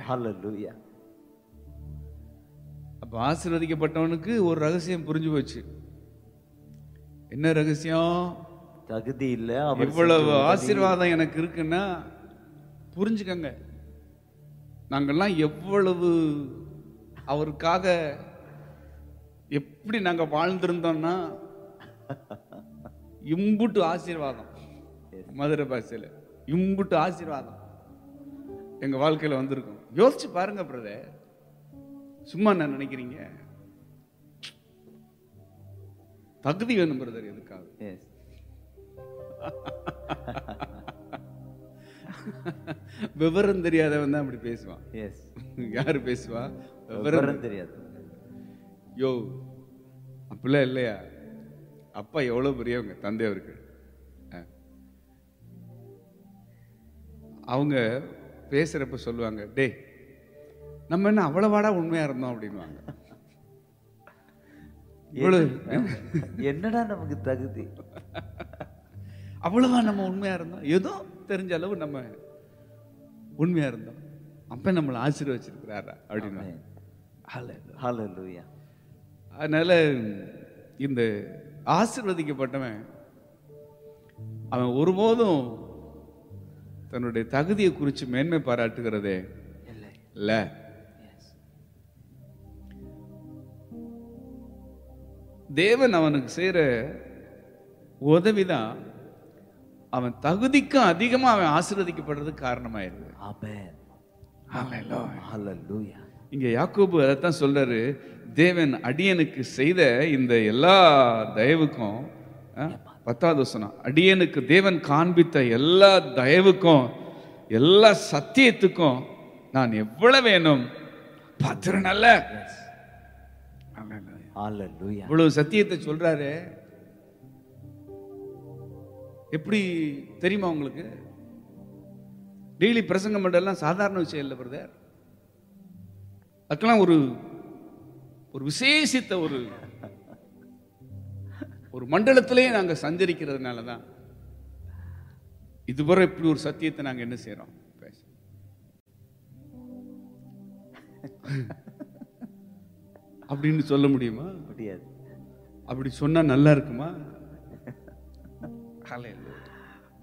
Hallelujah. அப்ப ஆசீர்வதிக்கப்பட்டவனுக்கு ஒரு ரகசியம் புரிஞ்சு போச்சு என்ன ரகசியம் தகுதி இல்ல அவர் இவ்வளவு ஆசீர்வாதம் எனக்கு இருக்குன்னா புரிஞ்சுக்கங்க நாங்கெல்லாம் எவ்வளவு அவருக்காக எப்படி நாங்க வாழ்ந்திருந்தோம்னா இம்புட்டு ஆசீர்வாதம் மதுரை பாஷையில இம்புட்டு ஆசீர்வாதம் எங்க வாழ்க்கையில வந்திருக்கும் யோசிச்சு பாருங்க பிரதர் சும்மா என்ன நினைக்கிறீங்க தகுதி வேணும் பிரதர் எதுக்காக Yes. விவரம் தெரியாதவன் தான் அப்படி பேசுவான் Yes. யாரு பேசுவா விவரம் விவரம் தெரியாது யோ அப்படிலாம் இல்லையா அப்பா எவ்வளவு பெரியவங்க தந்தை அவர்கள் ஆ. அவங்க பேசுறப்ப சொல்லுவாங்க டேய் நம்ம என்ன அவ்வளவாடா உண்மையா இருந்தோம் அப்படின்வாங்க இவ்வளவு என்னடா நமக்கு தகுதி அவ்வளவா நம்ம உண்மையா இருந்தோம் ஏதோ தெரிஞ்ச அளவு நம்ம உண்மையா இருந்தோம் அப்ப நம்மளை ஆசீர்வச்சிருக்கிறாரா அப்படின்னு Hallelujah. அதனால இந்த ஆசீர்வதிக்கப்பட்டவன் அவன் ஒருபோதும் தன்னுடைய தகுதியை குறித்து மேன்மை பாராட்டுகிறதே இல்லை இல்ல Yes. தேவன் அவனுக்கு செய்யற உதவிதான் அவன் தகுதிக்கும் அதிகமா அவன் ஆசீர்வதிக்கப்படுறதுக்கு காரணமாயிருது Amen. Hallelujah. Hallelujah. இங்க யாக்கோபு அதைத்தான் சொல்றாரு தேவன் அடியனுக்கு செய்த இந்த எல்லா தயவுக்கும் ஆ, பத்தாவது வசனம் அடியனுக்கு தேவன் காண்பித்த எல்லா தயவுக்கும் எல்லா சத்தியத்துக்கும் நான் எவ்வளவு வேணும் பாத்திரம் அல்ல Yes. Hallelujah. இவ்வளவு சத்தியத்தை சொல்றாரு எப்படி தெரியுமா உங்களுக்கு டெய்லி பிரசங்கம் பண்றதெல்லாம் சாதாரண விஷயம் இல்லை பிரதர் அதுக்கெல்லாம் ஒரு ஒரு விசேஷித்த ஒரு ஒரு மண்டலத்திலேயே நாங்க சஞ்சரிக்கிறதுனால தான் இதுவரை இப்படி ஒரு சத்தியத்தை நாங்க என்ன செய்றோம் பேச அப்படின்னு சொல்ல முடியுமா முடியாது அப்படி சொன்னா நல்லா இருக்குமா Hallelujah.